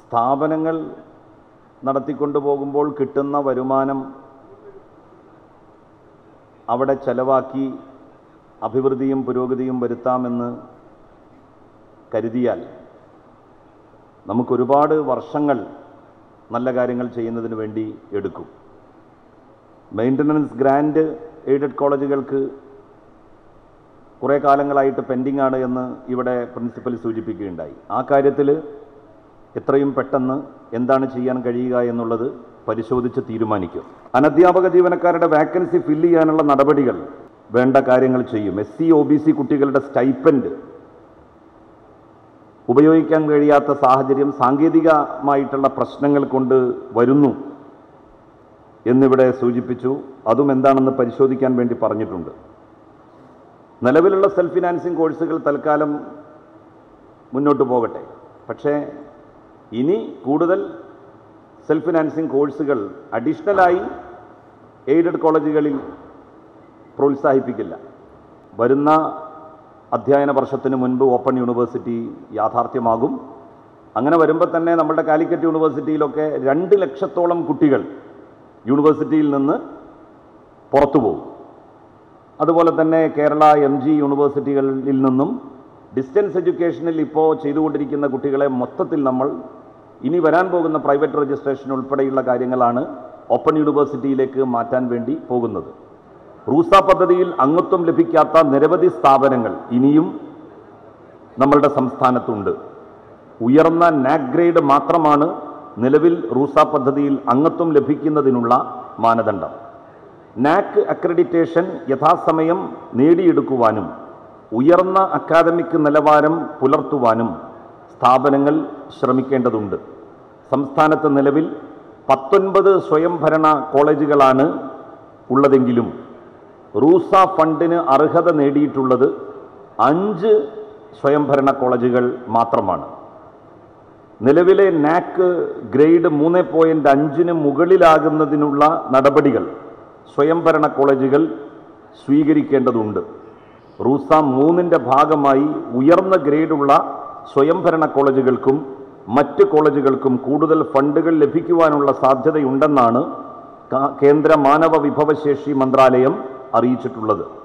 സ്ഥാപനങ്ങൾ നടത്തിക്കൊണ്ടു പോകുമ്പോൾ കിട്ടുന്ന വരുമാനം അവിടെ ചെലവാക്കി അഭിവൃദ്ധിയും പുരോഗതിയും വരുത്താമെന്ന് കരുതിയാൽ നമുക്കൊരുപാട് വർഷങ്ങൾ നല്ല കാര്യങ്ങൾ ചെയ്യുന്നതിന് വേണ്ടി എടുക്കും മെയിൻ്റനൻസ് ഗ്രാൻഡ് എയ്ഡഡ് കോളേജുകൾക്ക് കുറേ കാലങ്ങളായിട്ട് പെൻഡിംഗ് ആണ് എന്ന് ഇവിടെ പ്രിൻസിപ്പൽ സൂചിപ്പിക്കുകയുണ്ടായി ആ കാര്യത്തിൽ എത്രയും പെട്ടെന്ന് എന്താണ് ചെയ്യാൻ കഴിയുക എന്നുള്ളത് പരിശോധിച്ച് തീരുമാനിക്കും അനധ്യാപക ജീവനക്കാരുടെ വാക്കൻസി ഫില്ല് ചെയ്യാനുള്ള നടപടികൾ വേണ്ട കാര്യങ്ങൾ ചെയ്യും എസ് സി ഒ ബി സി കുട്ടികളുടെ സ്റ്റൈപ്പൻഡ് ഉപയോഗിക്കാൻ കഴിയാത്ത സാഹചര്യം സാങ്കേതികമായിട്ടുള്ള പ്രശ്നങ്ങൾ കൊണ്ട് വരുന്നു എന്നിവിടെ സൂചിപ്പിച്ചു അതും എന്താണെന്ന് പരിശോധിക്കാൻ വേണ്ടി പറഞ്ഞിട്ടുണ്ട് നിലവിലുള്ള സെൽഫ് ഫിനാൻസിങ് കോഴ്സുകൾ തൽക്കാലം മുന്നോട്ട് പോകട്ടെ പക്ഷേ ഇനി കൂടുതൽ സെൽഫ് ഫിനാൻസിങ് കോഴ്സുകൾ അഡീഷണലായി എയ്ഡഡ് കോളേജുകളിൽ പ്രോത്സാഹിപ്പിക്കില്ല വരുന്ന അധ്യയന വർഷത്തിന് മുൻപ് ഓപ്പൺ യൂണിവേഴ്സിറ്റി യാഥാർത്ഥ്യമാകും അങ്ങനെ വരുമ്പോൾ തന്നെ നമ്മുടെ കാലിക്കറ്റ് യൂണിവേഴ്സിറ്റിയിലൊക്കെ രണ്ട് ലക്ഷത്തോളം കുട്ടികൾ യൂണിവേഴ്സിറ്റിയിൽ നിന്ന് പുറത്തു പോകും അതുപോലെ തന്നെ കേരള എം ജി യൂണിവേഴ്സിറ്റികളിൽ നിന്നും ഡിസ്റ്റൻസ് എഡ്യൂക്കേഷനിൽ ഇപ്പോൾ ചെയ്തുകൊണ്ടിരിക്കുന്ന കുട്ടികളെ മൊത്തത്തിൽ നമ്മൾ ഇനി വരാൻ പോകുന്ന പ്രൈവറ്റ് രജിസ്ട്രേഷൻ ഉൾപ്പെടെയുള്ള കാര്യങ്ങളാണ് ഓപ്പൺ യൂണിവേഴ്സിറ്റിയിലേക്ക് മാറ്റാൻ വേണ്ടി പോകുന്നത് റൂസ പദ്ധതിയിൽ അംഗത്വം ലഭിക്കാത്ത നിരവധി സ്ഥാപനങ്ങൾ ഇനിയും നമ്മളുടെ സംസ്ഥാനത്തുണ്ട് ഉയർന്ന നാക് ഗ്രേഡ് മാത്രമാണ് നിലവിൽ റൂസ പദ്ധതിയിൽ അംഗത്വം ലഭിക്കുന്നതിനുള്ള മാനദണ്ഡം നാക് അക്രഡിറ്റേഷൻ യഥാസമയം നേടിയെടുക്കുവാനും ഉയർന്ന അക്കാദമിക് നിലവാരം പുലർത്തുവാനും സ്ഥാപനങ്ങൾ ശ്രമിക്കേണ്ടതുണ്ട് സംസ്ഥാനത്ത് നിലവിൽ പത്തൊൻപത് സ്വയംഭരണ കോളേജുകളാണ് ഉള്ളതെങ്കിലും റൂസ ഫണ്ടിന് അർഹത നേടിയിട്ടുള്ളത് അഞ്ച് സ്വയംഭരണ കോളേജുകൾ മാത്രമാണ് നിലവിലെ നാക്ക് ഗ്രേഡ് മൂന്ന് പോയിന്റ് അഞ്ചിന് മുകളിലാകുന്നതിനുള്ള നടപടികൾ സ്വയംഭരണ കോളേജുകൾ സ്വീകരിക്കേണ്ടതുണ്ട് റൂസ മൂന്നിൻ്റെ ഭാഗമായി ഉയർന്ന ഗ്രേഡുള്ള സ്വയംഭരണ കോളേജുകൾക്കും മറ്റ് കോളേജുകൾക്കും കൂടുതൽ ഫണ്ടുകൾ ലഭിക്കുവാനുള്ള സാധ്യതയുണ്ടെന്നാണ് കാ- കേന്ദ്ര മാനവ വിഭവശേഷി മന്ത്രാലയം അറിയിച്ചിട്ടുള്ളത്